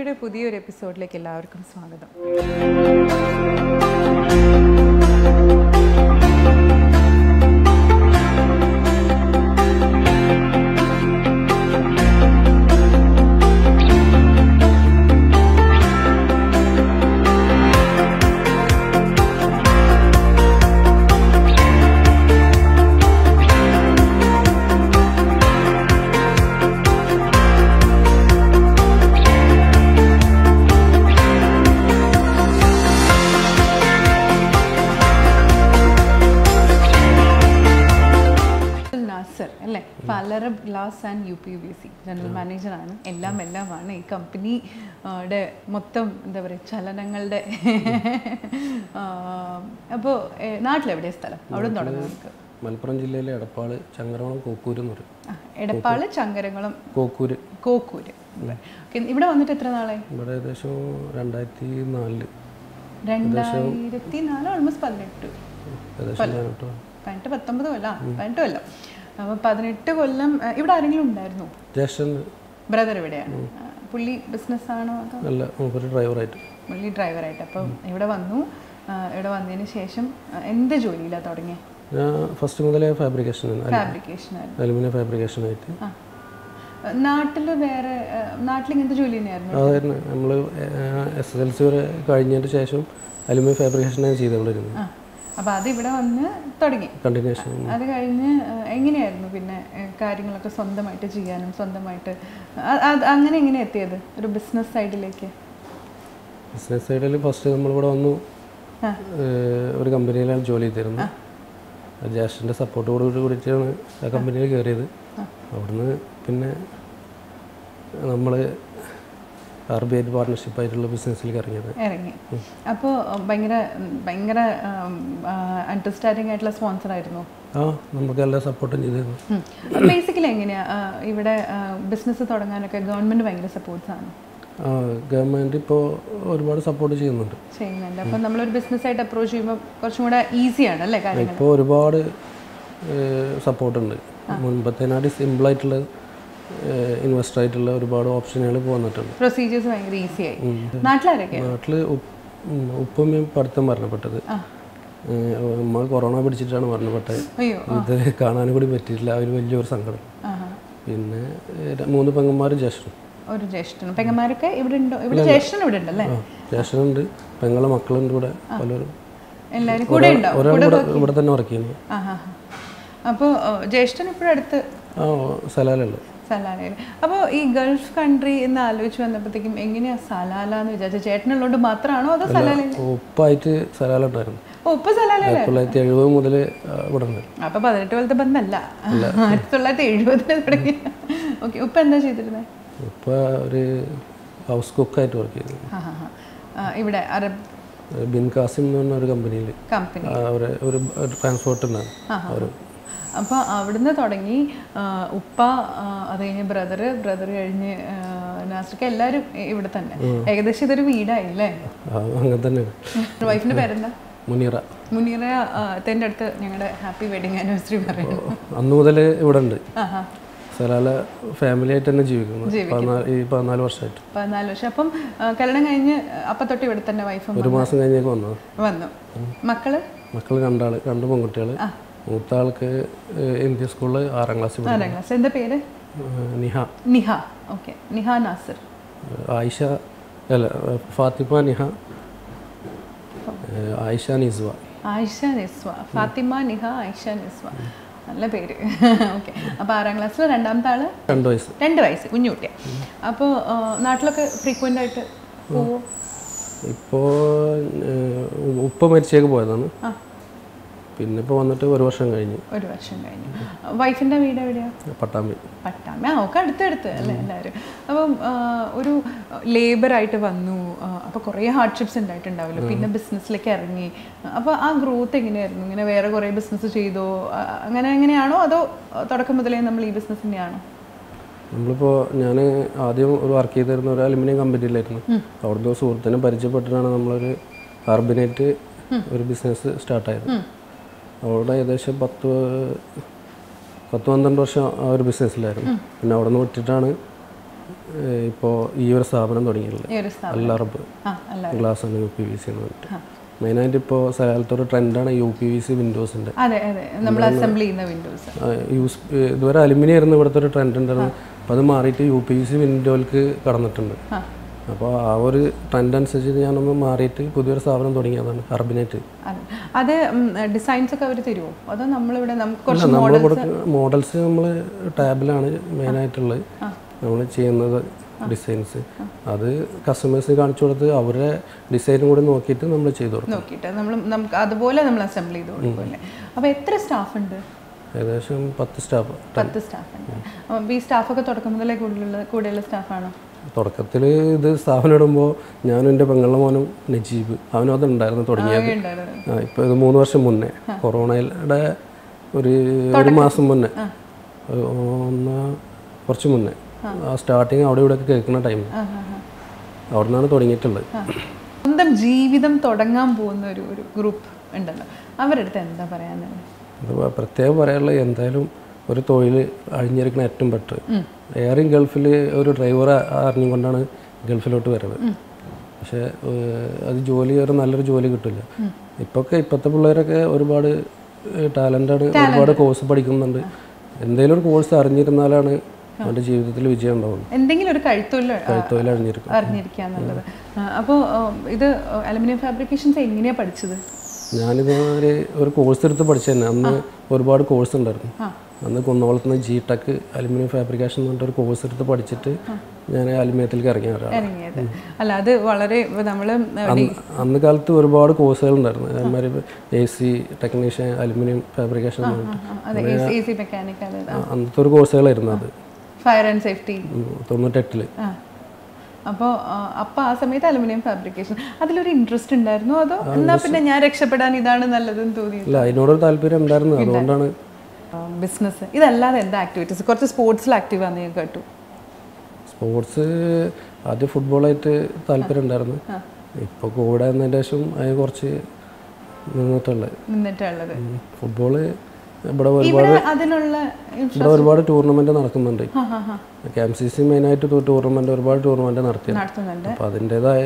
സ്റ്റോറിയുടെ പുതിയൊരു എപ്പിസോഡിലേക്ക് എല്ലാവർക്കും സ്വാഗതം നാസർ അല്ലേ പലര glass and U P B C general മാനേജറാണ് എല്ലാം എല്ലാമാണ് ഈ കമ്പനി യുടെ മൊത്തം എന്താ പറയുക ചലനങ്ങളുടെ അപ്പോൾ നാട്ടിലെവിടെയാ സ്ഥലം അവിടെ നിന്ന് തുടങ്ങാം നമുക്ക് മലപ്പുറം ജില്ലയിലെ എടപ്പാള് ചങ്ങരവളം കോക്കൂര് എന്ന് പറയും ആ, എടപ്പാള് ചങ്കരകുളം കോക്കൂര് കോക്കൂര് ഓക്കെ ഇവിടെ വന്നിട്ട് എത്ര നാളായി ഇവിടെ ഏകദേശം രണ്ടായിരത്തി നാലില് രണ്ടായിരത്തി നാല് ഓൾമോസ്റ്റ് പതിനെട്ട് ഏകദേശം പതിനെട്ട് പതിനെട്ട് പത്തൊമ്പത് കൊല്ലം ആ, പതിനെട്ട് കൊല്ലം അപ്പോൾ പതിനെട്ട് കൊല്ലം ആ, ഇവിടെ ആരെങ്കിലും ഉണ്ടായിരുന്നോ ജ്യേഷ്ഠൻ ബ്രദർ ഇവിടെയാണ് ആ, പുള്ളി ബിസിനസ് ആണോ അതോ നല്ല ഒരു ഡ്രൈവറായിട്ട് പുള്ളി ഡ്രൈവറായിട്ട് അപ്പം ഇവിടെ വന്നു ആ, ഇവിടെ വന്നതിന് ശേഷം ആ, എന്ത് ജോലിയിലാണ് തുടങ്ങിയത് ഞാൻ ഫസ്റ്റ് മുതലേ ഫാബ്രിക്കേഷൻ ഫാബ്രിക്കേഷൻ ആയിരുന്നു അലുമിനിയം ഫാബ്രിക്കേഷനായിട്ട് ആ നാട്ടിൽ വേറെ ആ, നാട്ടിൽ ഇങ്ങനത്തെ ജോലി തന്നെയായിരുന്നു അതായിരുന്നു നമ്മൾ എസ് എസ് എൽ സി വരെ കഴിഞ്ഞതിന് ശേഷം അലുമിനിയം ഫാബ്രിക്കേഷനാണ് ചെയ്തുകൊണ്ടിരുന്നത് ആ അപ്പോൾ അത് ഇവിടെ വന്ന് തുടങ്ങി കണ്ടിന്യൂഷൻ അത് കഴിഞ്ഞ് ആ, എങ്ങനെയായിരുന്നു പിന്നെ ആ, കാര്യങ്ങളൊക്കെ സ്വന്തമായിട്ട് ചെയ്യാനും സ്വന്തമായിട്ട് ആ, അത് അങ്ങനെ എങ്ങനെ എത്തിയത് ഒരു ബിസിനസ് സൈഡിലേക്ക് ബിസിനസ് സൈഡിൽ ഫസ്റ്റ് നമ്മളിവിടെ വന്നു ആ. ഏഹ് ഒരു കമ്പനിയിലാണ് ജോലി ചെയ്തിരുന്നത് ജ്യേഷ്ഠൻ്റെ സപ്പോർട്ടോട് കൂടിയിട്ടാണ് ആ കമ്പനിയിൽ കയറിയത് അവിടുന്ന് പിന്നെ നമ്മൾ ആർ ബി ഐ പാർട്ട്ണർഷിപ്പായിട്ടുള്ള ബിസിനസ്സിലേക്ക് ഇറങ്ങിയത് ഇറങ്ങി അപ്പോൾ ഭയങ്കര ഭയങ്കര അണ്ടർസ്റ്റാൻഡിങ് ആയിട്ടുള്ള സ്പോൺസർ ആയിരുന്നു ആ നമുക്ക് എല്ലാ സപ്പോർട്ടും ചെയ്തിരുന്നു ബേസിക്കലി എങ്ങനെയാ ആ, ഇവിടെ ബിസിനസ് തുടങ്ങാനൊക്കെ ഗവൺമെന്റ് ഭയങ്കര സപ്പോർട്ട്സ് ആണ് ആ ഗവൺമെൻറ് ഇപ്പോൾ ഒരുപാട് സപ്പോർട്ട് ചെയ്യുന്നുണ്ട് ചെയ്യുന്നുണ്ട് അപ്പം നമ്മളൊരു ബിസിനസ് ആയിട്ട് അപ്രോച്ച് ചെയ്യുമ്പോൾ കുറച്ചും കൂടെ ഈസിയാണ് അല്ലേ കാര്യങ്ങൾ ഇപ്പോൾ ഒരുപാട് സപ്പോർട്ടുണ്ട് മുൻപത്തേനാട്ടി സിമ്പിളായിട്ടുള്ള ഇൻവെസ്റ്റർ ആയിട്ടുള്ള ഒരുപാട് ഓപ്ഷനുകൾ ഇപ്പോൾ വന്നിട്ടുണ്ട് പ്രൊസീജിയേഴ്സ് ഭയങ്കര ഈസി ആയി നാട്ടിലാരൊക്കെ നാട്ടിൽ ഉപ്പമ്മയും പഠിത്തം മരണപ്പെട്ടത് ഏഹ് ഉമ്മ കൊറോണ പിടിച്ചിട്ടാണ് മരണപ്പെട്ടത് അയ്യോ ഇത് കാണാനും കൂടി പറ്റിയിട്ടില്ല അവർ വലിയൊരു സങ്കടം ആഹാ. പിന്നെ ഏഹ് മൂന്ന് പെങ്ങന്മാരും ജ്യേഷ്ഠനും ഒരു ജ്യേഷ്ഠനും പെങ്ങന്മാരൊക്കെ ഇവിടെ ഉണ്ടോ ഇവിടെ ജ്യേഷ്ഠൻ ഇവിടെ ഉണ്ടല്ലേ ആ ജ്യേഷ്ഠനുണ്ട് പെങ്ങളെ മക്കളുണ്ട് ഇവിടെ പലരും എല്ലാവരും കൂടെ ഉണ്ടോ ഒരാൾ ഇവിടെ ഇവിടെ തന്നെ വർക്ക് ചെയ്യുന്നു ആഹാ അപ്പോൾ ജ്യേഷ്ഠൻ ഇപ്പോഴും അടുത്ത് ആ സലാലുള്ളത് സലാലയിൽ അപ്പോൾ ഈ ഗൾഫ് കൺട്രി എന്ന് ആലോചിച്ച് വന്നപ്പോഴത്തേക്കും എങ്ങനെയാ സലാല എന്ന് വിചാരിച്ച ചേട്ടനുള്ളതുകൊണ്ട് മാത്രമാണോ അതോ സലാലയിൽ ഉപ്പായിട്ട് സലാലുണ്ടായിരുന്നു ഓ ഉപ്പ് സലാലല്ലേ ആയിരത്തി തൊള്ളായിരത്തി എഴുപത് മുതൽ ഇവിടെ ഉണ്ട് അപ്പൊ പതിനെട്ട് കൊല്ലത്തെ ബന്ധമല്ല ആയിരത്തി തൊള്ളായിരത്തി എഴുപതിന് തുടങ്ങി ഓക്കെ ഉപ്പ എന്താ ചെയ്തിരുന്നത് ഉപ്പ ഒരു ഹൗസ് കുക്കായിട്ട് വർക്ക് ചെയ്തു ആ, ആ, ആ. ആ, ഇവിടെ അറബ് ബിൻ കാസിം എന്ന് പറഞ്ഞ ഒരു കമ്പനിയിൽ കമ്പനി ഒരു ഒരു ട്രാൻസ്പോർട്ട് ഉണ്ടായിരുന്നു അവർ അപ്പോൾ അവിടുന്ന് തുടങ്ങി ആ, ഉപ്പ ആ, അത് കഴിഞ്ഞ് ബ്രദർ ബ്രദർ കഴിഞ്ഞ് ആ, നാസർക്ക് എല്ലാവരും ഇവിടെ തന്നെ ഏകദേശം ഇതൊരു വീടായി അല്ലേ അങ്ങനെ തന്നെയാണ് വൈഫിന്റെ പേരെന്താ മുനീറ മുനീറ തൻ്റെ അടുത്ത് ഞങ്ങളുടെ ഹാപ്പി വെഡിങ് ആനിവേഴ്സറി പറയുന്നു അന്ന് മുതൽ ഇവിടെ ഉണ്ട് ആഹാ സലാല ഫാമിലി ആയിട്ട് തന്നെ ജീവിക്കുന്നു പതിനാല് ഈ പതിനാല് വർഷമായിട്ട് പതിനാല് വർഷം അപ്പം ആ, കല്യാണം കഴിഞ്ഞ് അപ്പം തൊട്ട് ഇവിടെ തന്നെ വൈഫും ഒരു മാസം കഴിഞ്ഞേക്ക് വന്നത് വന്നു മക്കള് മക്കൾ രണ്ടാൾ രണ്ട് പെൺകുട്ടികൾ മൂത്ത ആൾക്ക് എം പി സ്കൂളിൽ ആറാം ക്ലാസ്സിൽ ആറാം ക്ലാസ് എന്താ പേര് നിഹ നിഹ ഓക്കെ നിഹ നാസിർ ആയിഷ അല്ല ഫാത്തിമ നിഹ ഏഹ് ആയിഷ നിസ്വ ആയിഷ നിസ്വ ഫാത്തിമ നിഹ ആയിഷ നിസ്വ നല്ല പേര് ഓക്കെ അപ്പോൾ ആറാം ക്ലാസ്സിൽ രണ്ടാമത്തെ ആള് രണ്ട് വയസ്സ് രണ്ട് വയസ്സ് കുഞ്ഞുകുട്ടിയാണ് അപ്പോൾ നാട്ടിലൊക്കെ ഫ്രീക്വൻ്റ് ആയിട്ട് പോവോ ഇപ്പോൾ ഉപ്പ മരിച്ചേക്ക് പോയതാണ് ആ പിന്നെ ഇപ്പോൾ വന്നിട്ട് ഒരു വർഷം കഴിഞ്ഞ് ഒരു വർഷം കഴിഞ്ഞു വൈഫിൻ്റെ വീട് എവിടെയാണ് പട്ടാമ്പി പട്ടാമ്പി ആ ഒക്കെ അടുത്തടുത്ത് അല്ലേ എല്ലാവരും അപ്പം ആ, ഒരു ലേബറായിട്ട് വന്നു അപ്പോൾ കുറേ ഹാർഡ്ഷിപ്സ് ഉണ്ടായിട്ടുണ്ടാവല്ലോ പിന്നെ ബിസിനസ്സിലേക്ക് ഇറങ്ങി അപ്പോൾ ആ ഗ്രോത്ത് എങ്ങനെയായിരുന്നു ഇങ്ങനെ വേറെ കുറേ ബിസിനസ് ചെയ്തോ ആ, അങ്ങനെ എങ്ങനെയാണോ അതോ തുടക്കം മുതലേ നമ്മൾ ഈ ബിസിനസ് തന്നെയാണോ നമ്മളിപ്പോൾ ഞാൻ ആദ്യം ഒരു വർക്ക് ചെയ്തിരുന്ന ഒരു അലുമിനിയം കമ്പനിയിലായിരുന്നു അവിടുന്ന് സുഹൃത്തിനെ പരിചയപ്പെട്ടിട്ടാണ് നമ്മളൊരു കാർബിനേറ്റ് ഒരു ബിസിനസ് സ്റ്റാർട്ടായത് അവിടെ ഏകദേശം പത്ത് പത്ത് പന്ത്രണ്ട് വർഷം ആ ഒരു ബിസിനസ്സിലായിരുന്നു പിന്നെ അവിടെ നിന്ന് വിട്ടിട്ടാണ് ഇപ്പോൾ ഈ ഒരു സ്ഥാപനം തുടങ്ങിയിട്ടുള്ളത് ഈ ഒരു സ്ഥാപനം അല്ലറബ് ആ അല്ല ഗ്ലാസ് ആണ് യു പി വി സി എന്ന് പറഞ്ഞിട്ട് മെയിനായിട്ട് ഇപ്പോൾ സ്ഥലത്തൊരു ട്രെൻഡാണ് യു പി വി സി വിൻഡോസിൻ്റെ അതെ അതെ നമ്മൾ അസംബിൾ ചെയ്യുന്ന വിൻഡോസ് യൂസ് ഇതുവരെ അലുമിനിയം ആയിരുന്നു ഇവിടുത്തെ ഒരു ട്രെൻഡ് ഉണ്ടായിരുന്നു അപ്പോൾ അത് മാറിയിട്ട് യു പി വി സി വിൻഡോയിലേക്ക് കടന്നിട്ടുണ്ട് ആ അപ്പോൾ ആ ഒരു ട്രെൻഡ് അനുസരിച്ച് ഞാനൊന്ന് മാറിയിട്ട് പുതിയൊരു സ്ഥാപനം തുടങ്ങിയതാണ് അർബിനേറ്റ് അതെ അത് ഡിസൈൻസ് ഒക്കെ അവർ തരുമോ അതോ നമ്മളിവിടെ നമുക്ക് കുറച്ച് നമ്മൾ കൊടുക്കുന്ന മോഡൽസ് നമ്മൾ ടാബിലാണ് മെയിനായിട്ടുള്ളത് നമ്മൾ ചെയ്യുന്നത് ഡിസൈൻസ് അത് കസ്റ്റമേഴ്സിന് കാണിച്ചു കൊടുത്ത് അവരുടെ ഡിസൈനും കൂടി നോക്കിയിട്ട് നമ്മൾ ചെയ്തു കൊടുക്കും നോക്കിയിട്ട് നമ്മൾ നമുക്ക് അതുപോലെ നമ്മൾ അസംബിൾ ചെയ്ത് കൊടുക്കുമല്ലേ അപ്പോൾ എത്ര സ്റ്റാഫ് ഉണ്ട് ഏകദേശം പത്ത് സ്റ്റാഫ് പത്ത് സ്റ്റാഫ് ഉണ്ട് അപ്പം ഈ സ്റ്റാഫൊക്കെ തുടക്കം മുതലേ കൂടുതലുള്ള കൂടെയുള്ള സ്റ്റാഫാണോ തുടക്കത്തിൽ ഇത് സ്ഥാപനം ഇടുമ്പോൾ ഞാനും എൻ്റെ പെങ്ങളുടെ മോനും നജീബ് അവനും അതുണ്ടായിരുന്നു തുടങ്ങിയത് ഉണ്ടായിരുന്നു ആ, ഇപ്പോൾ ഇത് മൂന്ന് വർഷം മുന്നേ കൊറോണയുടെ ഒരു ഒരു മാസം മുന്നേ ഒരു ഒന്ന് കുറച്ച് മുന്നേ ആ സ്റ്റാർട്ടിങ് അവിടെ ഇവിടെ ഒക്കെ കേൾക്കുന്ന ടൈം ആ ആ ആ അവിടെ നിന്നാണ് തുടങ്ങിയിട്ടുള്ളത് സ്വന്തം ജീവിതം തുടങ്ങാൻ പോകുന്ന ഒരു ഒരു ഗ്രൂപ്പ് ഉണ്ടല്ലോ അവരുടെ അടുത്ത് എന്താ പറയാനുള്ളത് ഇത് പ്രത്യേകം പറയാനുള്ളത് എന്തായാലും ഒരു തൊഴിൽ അഴിഞ്ഞിരിക്കുന്ന ഏറ്റവും ബെറ്റർ എയറിങ് ഗൾഫിൽ ഒരു ഡ്രൈവർ അറിഞ്ഞുകൊണ്ടാണ് ഗൾഫിലോട്ട് വരുന്നത് പക്ഷേ ഏഹ്, അത് ജോലി ഒരു നല്ലൊരു ജോലി കിട്ടില്ല ഇപ്പൊക്കെ ഇപ്പോഴത്തെ പിള്ളേരൊക്കെ ഒരുപാട് ടാലൻ്റാണ് ഒരുപാട് കോഴ്സ് പഠിക്കുന്നുണ്ട് എന്തെങ്കിലും ഒരു കോഴ്സ് അറിഞ്ഞിരുന്നാലാണ് അവൻ്റെ ജീവിതത്തിൽ വിജയം ഉണ്ടാവുള്ളൂ എന്തെങ്കിലും ഒരു കഴുത്തൊല്ല തൊഴിൽ അറിഞ്ഞിരിക്കും അറിഞ്ഞിരിക്കുക എന്നുള്ളത് അപ്പോൾ ഇത് അലുമിനിയം ഫാബ്രിക്കേഷൻസ് എങ്ങനെയാണ് പഠിച്ചത് ഞാനിത് ഒരു ഒരു കോഴ്സ് എടുത്ത് പഠിച്ചു തന്നെ അന്ന് ഒരുപാട് കോഴ്സ് ഉണ്ടായിരുന്നു അന്ന് കുന്നോളത്ത് നിന്ന് ജി ടെക് അലുമിനിയം ഫാബ്രിക്കേഷൻ എന്ന് പറഞ്ഞിട്ട് ഒരു കോഴ്സ് എടുത്ത് പഠിച്ചിട്ട് ഞാൻ അലുമിനിയത്തിലേക്ക് ഇറങ്ങിയ ഒരാളാണ് ഇറങ്ങിയത് അല്ല അത് വളരെ നമ്മൾ അന്ന് അന്ന് കാലത്ത് ഒരുപാട് കോഴ്സുകൾ ഉണ്ടായിരുന്നു അതേമാതിരി A C technician aluminium fabrication എന്ന് പറഞ്ഞിട്ട് അതെ എ സി മെക്കാനിക് അതെ ആ, അന്നത്തെ ഒരു കോഴ്സുകളായിരുന്നു അത് ഫയർ ആൻഡ് സേഫ്റ്റി ഉം, തൊണ്ണൂറ്റെട്ടില് ആ അപ്പോൾ അപ്പോൾ ആ സമയത്ത് അലുമിനിയം ഫാബ്രിക്കേഷൻ അതിലൊരു ഇൻട്രസ്റ്റ് ഉണ്ടായിരുന്നു അതോ എന്നാ പിന്നെ ഞാൻ രക്ഷപ്പെടാൻ ഇതാണ് നല്ലതെന്ന് തോന്നി ഇല്ല അതിനോടൊരു താല്പര്യം ഉണ്ടായിരുന്നു അതുകൊണ്ടാണ് ബിസിനസ് ഇതല്ലാതെ എന്താ ആക്ടിവിറ്റീസ് കുറച്ച് സ്പോർട്സിൽ ആക്റ്റീവ് ആണെന്ന് ഞാൻ കേട്ടു സ്പോർട്സ് ആദ്യം ഫുട്ബോളായിട്ട് താല്പര്യം ഉണ്ടായിരുന്നു ഇപ്പോൾ കൂടെ എന്നതിൻ്റെ ശേഷം അതിന് കുറച്ച് നിന്നിട്ടുള്ളത് നിന്നിട്ടുള്ളത് ഫുട്ബോള് ഇവിടെ ഒരുപാട് ഇവിടെ അതിനുള്ള ഇവിടെ ഒരുപാട് ടൂർണമെന്റ് നടക്കുന്നുണ്ട് ആ, ആ, ആ, കെ എം സി സി മെയിനായിട്ട് ടൂർണമെന്റ് ഒരുപാട് ടൂർണമെന്റ് നടത്തിയത് നടത്തുന്നുണ്ട് അപ്പോൾ അതിൻ്റെതായ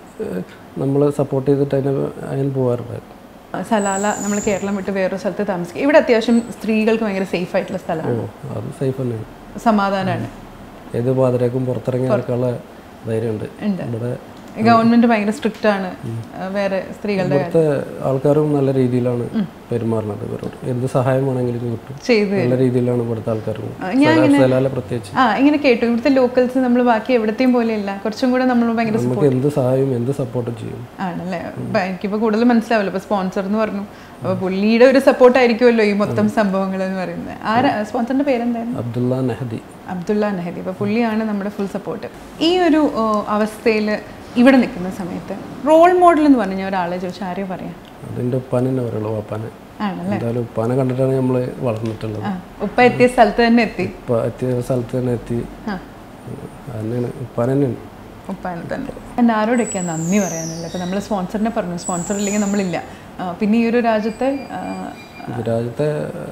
നമ്മൾ സപ്പോർട്ട് ചെയ്തിട്ട് അതിന് അതിന് പോകാറുണ്ടായിരുന്നു സലാല നമ്മൾ കേരളം വിട്ട് വേറൊരു സ്ഥലത്ത് താമസിക്കുക ഇവിടെ അത്യാവശ്യം സ്ത്രീകൾക്ക് ഭയങ്കര സേഫ് ആയിട്ടുള്ള സ്ഥലമാണ് ഓ അത് സേഫ് തന്നെയാണ് സമാധാനമാണ് ഏത് പാതിരേക്കും പുറത്തിറങ്ങി നടക്കാനുള്ള ധൈര്യമുണ്ട് ഉണ്ട് ഇവിടെ ഗവൺമെന്റ് ഭയങ്കര സ്ട്രിക്റ്റ് ആണ് ആ, വേറെ സ്ത്രീകളുടെ ഇവിടുത്തെ ആൾക്കാരും നല്ല രീതിയിലാണ് പെരുമാറുന്നത് ഇവരോട് എന്ത് സഹായം വേണമെങ്കിലും കിട്ടും ചെയ്ത് നല്ല രീതിയിലാണ് ഇവിടുത്തെ ആൾക്കാരും സ്ഥലാലെ പ്രത്യേകിച്ച് ആ ഇങ്ങനെ കേട്ടു ഇവിടുത്തെ ലോക്കൽസ് നമ്മൾ ബാക്കി എവിടത്തെയും പോലെയല്ല കുറച്ചും കൂടെ നമ്മൾ ഭയങ്കര നമുക്ക് എന്ത് സഹായവും എന്ത് സപ്പോർട്ടും ചെയ്യും ആണല്ലേ അപ്പൊ എനിക്കിപ്പോ കൂടുതൽ മനസ്സിലാവല്ലോ ഇപ്പൊ സ്പോൺസർ എന്ന് പറഞ്ഞു അപ്പൊ പുള്ളിയുടെ ഒരു സപ്പോർട്ട് ആയിരിക്കുമല്ലോ ഈ മൊത്തം സംഭവങ്ങൾ എന്ന് പറയുന്നത് ആരാ സ്പോൺസറിന്റെ പേരെന്തായിരുന്നു അബ്ദുള്ള നെഹദി അബ്ദുള്ള നെഹദി അപ്പൊ പുള്ളിയാണ് നമ്മുടെ ഫുൾ സപ്പോർട്ട് ഈ ഒരു അവസ്ഥയിൽ ഇവിടെ നിൽക്കുന്ന സമയത്ത് റോൾ മോഡൽ എന്ന് പറഞ്ഞ ഒരാളെ ചോദിച്ചാൽ ആരെയും പറയാം അതിൻ്റെ ഉപ്പാനെ തന്നെ പറയുള്ളൂ ഉപ്പാനെ ആണല്ലേ എന്തായാലും ഉപ്പാനെ കണ്ടിട്ടാണ് നമ്മൾ വളർന്നിട്ടുള്ളത് ആ ഉപ്പ എത്തിയ സ്ഥലത്ത് തന്നെ എത്തി ഇപ്പം എത്തിയ സ്ഥലത്ത് തന്നെ എത്തി ആ തന്നെയാണ് ഉപ്പാൻ തന്നെയാണ് ഉപ്പാനെ തന്നെ എൻ്റെ ആരോടൊക്കെയാണ് നന്ദി പറയാനുള്ളത് ഇപ്പം നമ്മൾ സ്പോൺസറിനെ പറഞ്ഞു സ്പോൺസർ ഇല്ലെങ്കിൽ നമ്മളില്ല ആ, പിന്നെ ഈ ഒരു രാജ്യത്തെ ആ, ഇത് രാജ്യത്തെ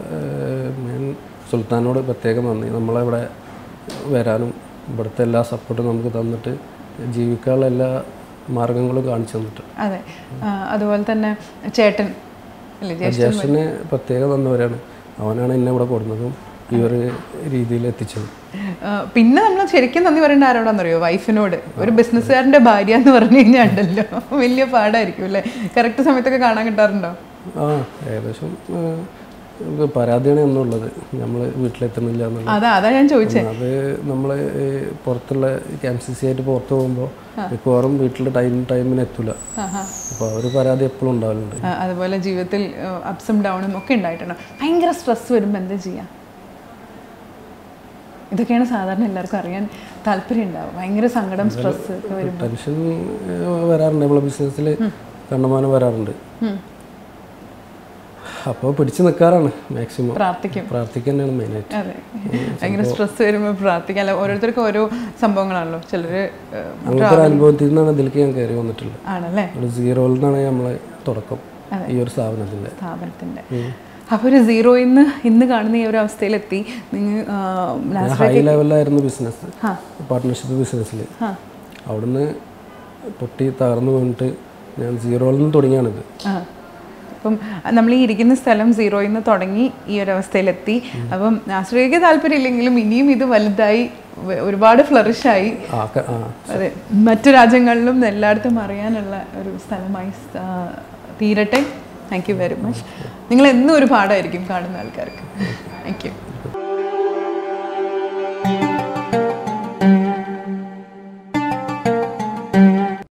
മെയിൻ സുൽത്താനോട് പ്രത്യേകം നന്ദി നമ്മളിവിടെ വരാനും ഇവിടുത്തെ എല്ലാ സപ്പോർട്ടും നമുക്ക് തന്നിട്ട് ജീവിക്കാനുള്ള എല്ലാ മാർഗങ്ങളും കാണിച്ചു തന്നിട്ട് അതെ ആ, അതുപോലെ തന്നെ ചേട്ടൻ അല്ലേ ജ്യേഷ്ഠൻ ജ്യേഷ്ഠന് പ്രത്യേകം തന്നവരാണ് അവനാണ് എന്നെ ഇവിടെ കൊടുക്കുന്നതും ഈ ഒരു രീതിയിൽ എത്തിച്ചത് ആ, പിന്നെ നമ്മൾ ശരിക്കും നന്ദി പറയേണ്ട ആരോടാണെന്നറിയോ വൈഫിനോട് ഒരു ബിസിനസ്സുകാരൻ്റെ ഭാര്യ എന്ന് പറഞ്ഞു കഴിഞ്ഞാൽ ഉണ്ടല്ലോ വലിയ പാടായിരിക്കും അല്ലേ കറക്റ്റ് സമയത്തൊക്കെ കാണാൻ കിട്ടാറുണ്ടോ ആ ഏകദേശം ആ, ഇത് പരാതിയാണ് എന്നുള്ളത് നമ്മൾ വീട്ടിലെത്തുന്നില്ല എന്നുള്ളത് അതാ അതാ ഞാൻ ചോദിച്ചത് അത് നമ്മൾ പുറത്തുള്ള കെ എം സി സി ആയിട്ട് പുറത്ത് പോകുമ്പോൾ മിക്കവാറും വീട്ടിൽ ടൈം ടൈമിന് എത്തൂല ആഹാ അപ്പോൾ ആ ഒരു പരാതി എപ്പോഴും ഉണ്ടാവലുണ്ട് ആ, അതുപോലെ ജീവിതത്തിൽ അപ്സും ഡൗണും ഒക്കെ ഉണ്ടായിട്ടുണ്ട് ഭയങ്കര സ്ട്രെസ് വരുമ്പോൾ എന്താ ചെയ്യുക ഇതൊക്കെയാണ് സാധാരണ എല്ലാവർക്കും അറിയാൻ താല്പര്യം ഉണ്ടാവും ഭയങ്കര സങ്കടം സ്ട്രെസ് ഒക്കെ വരും ടെൻഷൻ ഏഹ്, വരാറുണ്ട് നമ്മളെ ബിസിനസ്സിൽ കണ്ണമാനം വരാറുണ്ട് ഉം. അപ്പോൾ പിടിച്ചു നിൽക്കാറാണ് മാക്സിമം പ്രാർത്ഥിക്കും പ്രാർത്ഥിക്കുക തന്നെയാണ് മെയിനായിട്ട് അതെ ഭയങ്കര സ്ട്രെസ് വരുമ്പോൾ പ്രാർത്ഥിക്കാം അല്ല ഓരോരുത്തർക്കും ഓരോ സംഭവങ്ങളാണല്ലോ ചിലർ അങ്ങനത്തെ ഒരു അനുഭവത്തിൽ നിന്നാണ് ഇതിലേക്ക് ഞാൻ കയറി വന്നിട്ടുള്ളത് ആണല്ലേ ഒരു സീറോയിൽ നിന്നാണ് നമ്മൾ തുടക്കം ഈ ഒരു സ്ഥാപനത്തിൻ്റെ സ്ഥാപനത്തിൻ്റെ അപ്പോൾ ഒരു സീറോയിൽ നിന്ന് ഇന്ന് കാണുന്ന ഈ ഒരു അവസ്ഥയിലെത്തി നിങ്ങൾ ഞാൻ ഹൈ ലെവലിലായിരുന്നു ബിസിനസ് ആ. പാർട്ട്ണർഷിപ്പ് ബിസിനസ്സിൽ ആ അവിടുന്ന് പൊട്ടി തകർന്നു വീണിട്ട് ഞാൻ സീറോയിൽ നിന്ന് തുടങ്ങിയാണിത് ആ അപ്പം നമ്മൾ ഈ ഇരിക്കുന്ന സ്ഥലം സീറോയിൽ നിന്ന് തുടങ്ങി ഈ ഒരു അവസ്ഥയിലെത്തി അപ്പം ആശ്രയിക്കാൻ താല്പര്യമില്ലെങ്കിലും ഇനിയും ഇത് വലുതായി വ- ഒരുപാട് ഫ്ലറിഷായി ആ ക- ആ അതെ മറ്റു രാജ്യങ്ങളിലും എല്ലായിടത്തും അറിയാനുള്ള ഒരു സ്ഥലമായി ആ, തീരട്ടെ താങ്ക് യു വെരി മച്ച് നിങ്ങൾ എന്നും ഒരു പാഠമായിരിക്കും കാണുന്ന ആൾക്കാർക്ക് താങ്ക് യു